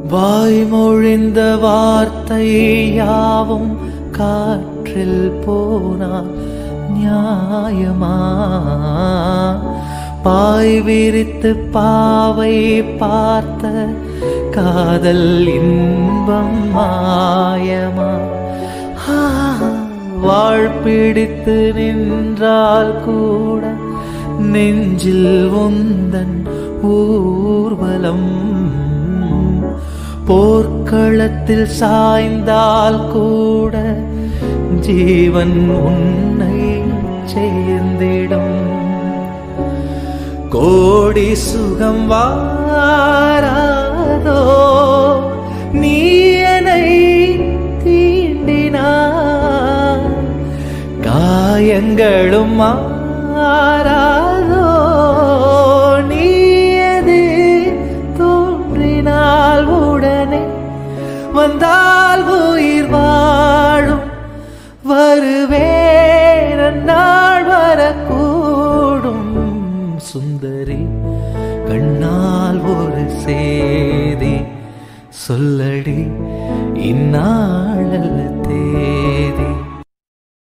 வாய்மொழிந்த வார்த்தை யாவும் காற்றில் போனால் நியாயமா பாய் விரித்து பாவை பார்த்த காதல் இன்பம் மாயமா ஆ, வாழ் பிடித்து நின்றால் கூட நெஞ்சில் உந்தன் ஊர்வலம் போர்க்களத்தில் சாய்ந்தால் கூட ஜீவன் உன்னை சேர்ந்திடும் கோடி சுகம் வாராதோ நீ என்னை தீண்டினார் காயங்களும் மாறாதோ நீ எது தோன்றினால் உடனே வந்தால் உயிர் வாழும் வருவேன் நாள் வரக்கூடும் சுந்தரி கண்ணால் ஒரு சேதி சொல்லடி இந்நாளல்ல தேதி